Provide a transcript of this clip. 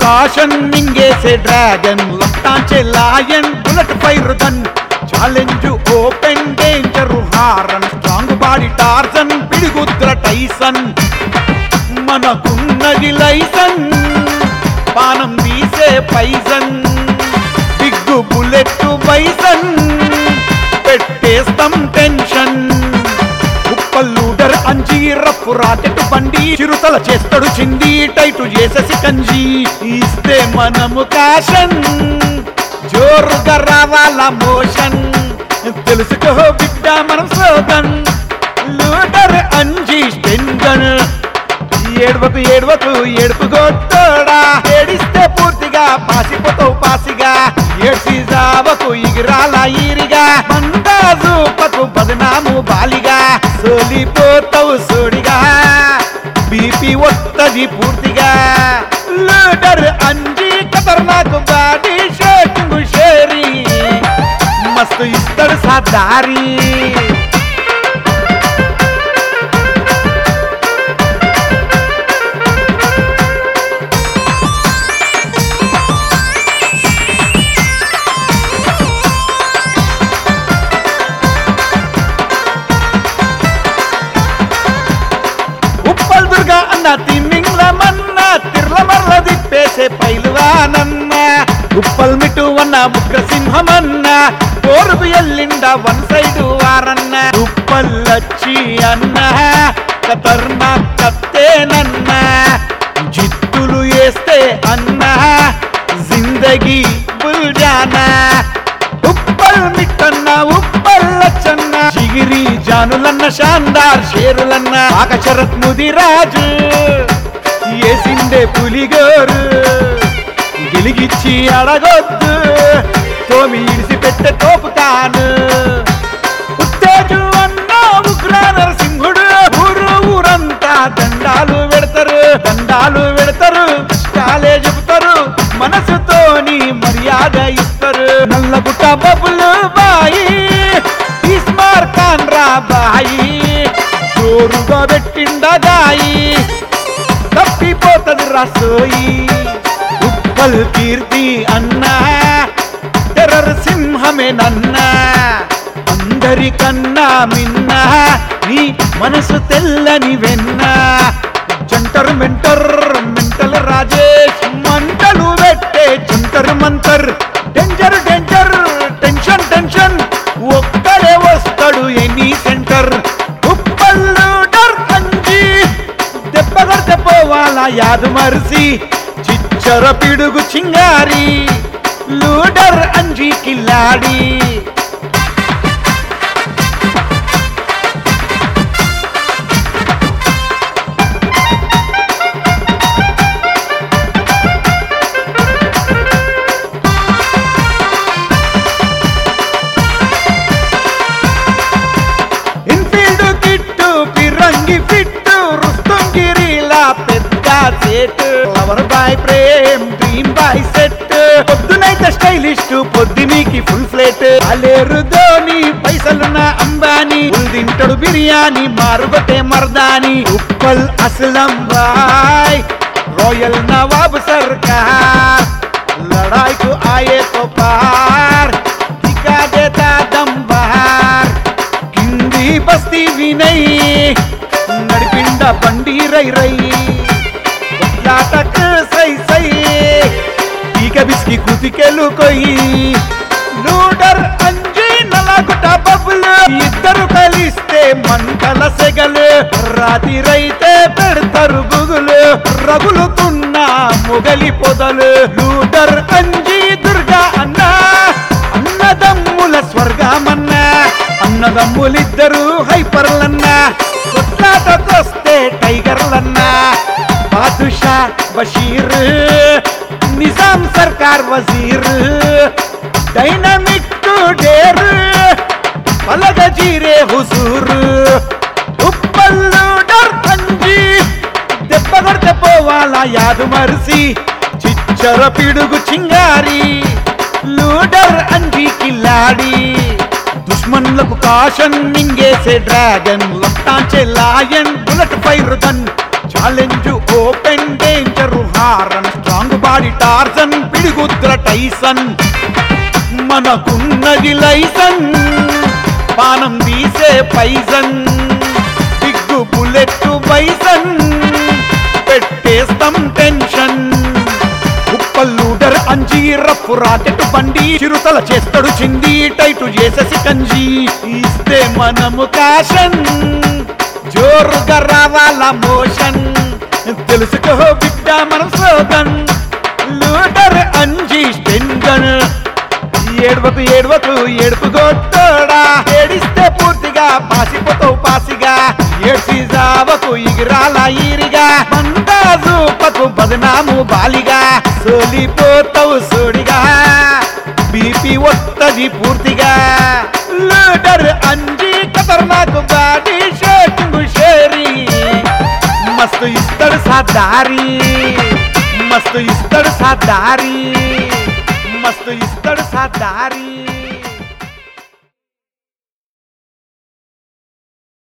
caution మింగేసే dragon లొట్టాంచే lion bullet fire gun challenge open danger horn strong body Tarzan పిడిగుద్ర Tyson మనకున్నది license పానం తీసే పైసన్ బిగ్గు బుల్లెట్ బైసన్ పెట్టేస్తాం టెన్షన్ ఉప్పల్లూడర్ అంజీరప్పు రాకెట్ బండి చిరుతల చేస్తాడు చింది టైటు చేసేసి కంజి ఇస్తే మనము కాషన్ జోరుగా రావాల మోషన్ తెలుసుకో బిడ్డ మనం స్లోగన్ లూడర్ అంజీ స్టెంగన్ ఏడవకు ఏడవకు ఏడుపు గొట్టోడా ఏడిస్తే పూర్తిగా పాసిపోతావు పాసిగా ఏడ్చి జావకు ఇగిరాల ఈరిగా మందాజూపకు బదనాము బాలిగా సోలిపోతావు సోడిగా బీపీ వత్తది పూర్తిగా లూడర్ అంజీ ఖతర్నాకు బాడీ షేకింగ్ షేరీ మస్తు ఇస్తాడు సాదారి ఉప్పల్ దుర్గా అన్న తిమ్మింగ్ల మన్న తిర్ల మర్ల దిప్పేసే పైలువానన్న ఉప్పల్ మిటు అన్న ఉగ్ర సింహమన్న పోరుకు ఎల్లిండ వన్ సైడ్ వారన్న ఉప్పల్లచ్చి అన్న కతర్నా కత్తేనన్న జిత్తులు వేస్తే అన్న జిందగీ బుల్జానా ఉప్పల్ మిట్టన్న ఉప్పల్ల చన్న చిగిరి జానులన్న శాందార్ షేరులన్న ఆకచరత్ ముదిరాజు ఏసిండే పులిగోరు గిలిగిచ్చి అడగొద్దు తోమి ఇడిసి పెట్టే తోపుతాను ఉత్తేజు అన్న ఉగ్ర నరసింహుడు ఊరు ఊరంతా దండాలు పెడతారు దండాలు పెడతారు కష్టాలే చెబుతారు మనసుతోని మర్యాద ఇస్తారు నల్లగుట్ట బబులు బాయి ఇస్మార్ ఖాన్ రా బాయి జోరుగా పెట్టిండగాయి తప్పిపోతది రసోయి ఉప్పల్ కీర్తి అన్నా టెర్రర్ సింహమే నన్నా అందరికన్నా మిన్న నీ మనసు తెల్లని వెన్న జంటర్ మెంటర్ మెంటల్ రాజేష్ మంటలు పెట్టే Jantar Mantar danger danger tension tension ఒక్కడే వస్తాడు ఎనీ సెంటర్ ఉప్పల్లు డర్ అంజీ దెబ్బ కొడితే పోవాలా యాదు మరిసి చిచ్చర పిడుగు చింగారి లూడర్ అంజీ కిల్లాడి ఇన్ఫీల్డ్ కిట్టు పిరంగి ఫిట్టు రుస్తుంగిరిలా పెద్ద సెట్ లవర్ బాయ్ ప్రేమ్ డ్రీమ్ బాయ్ సెట్ పొద్దునైతే స్టైలిస్ట్ పొద్దునీకి ఫుల్ ఫ్లేట్ అలేరు ధోని పైసలున్న అంబానీ ఫుల్ తింటాడు బిర్యానీ మారుగొట్టే మర్దాని ఉప్పల్ అస్లం బాయ్ రాయల్ నవాబ్ సర్కార్ लड़ाई को आए तो पार दिखा देता दम बहार కింది బస్తీ వినయ్ నడిపిండ బండి రై రై కొట్లాటకు సై సై ఈక బిస్కి కుతికెలు కొయ్యి లూడర్ అంజీ నలగుట బబులు ఇద్దరు కలిస్తే మంటల సెగలు రాతిరైతే పెడతారు బుగులు రగులుతున్న మొగలి పొదలు లూడర్ అంజీ దుర్గా అన్నా అన్నదమ్ముల స్వర్గమన్నా అన్నదమ్ములిద్దరు హైపర్లన్నా కొట్లాటకొస్తే టైగర్లన్నా బాదుషా బషీర్ నిజాం సర్కార్ వజీర్ డైనమిక్ డేర్ పలగ జీరే హుజూర్ ఉప్పల్లు డర్ అంజీ దెబ్బ కొడితే పోవాలా యాదు మరిసి చిచ్చర పిడుగు చింగారి లూడర్ అంజీ కిల్లాడి దుష్మన్లకు కాషన్ మింగేసే డ్రాగన్ లొట్టాంచే lion bullet fire gun challenge open danger horn strong body Tarzan పిడిగుద్ర టైసన్ మనకున్నది లైసన్ పానం తీసే పైసన్ బిగ్గు బుల్లెట్ బైసన్ పెట్టేస్తాం టెన్షన్ ఉప్పల్లూడర్ అంజీరప్పు రాకెట్ బండి చిరుతల చేస్తాడు చింది టైటు చేసేసి కంజి ఇస్తే మనము కాషన్ జోరుగా రావాల మోషన్ తెలుసుకో బిడ్డ మనం స్లోగన్ లూడర్ అంజీ స్టెంగన్ ఏడవకు ఏడవకు ఏడుపు గొట్టోడా ఏడిస్తే పూర్తిగా పాసిపోతావు పాసిగా ఏడ్చి జావకు ఎగిరాల ఈరిగా మందాజు పకు బదనాము బాలిగా సోలిపోతావు సోడిగా బీపీ వత్తది పూర్తిగా లూడర్ అంజీ ఖతర్నాకు బాడీ షేకింగ్ షేరీ మస్తు ఇస్తాడు సాదారి మస్తు ఇస్తాడు సాదారి మస్తు ఇస్తాడు సాదారి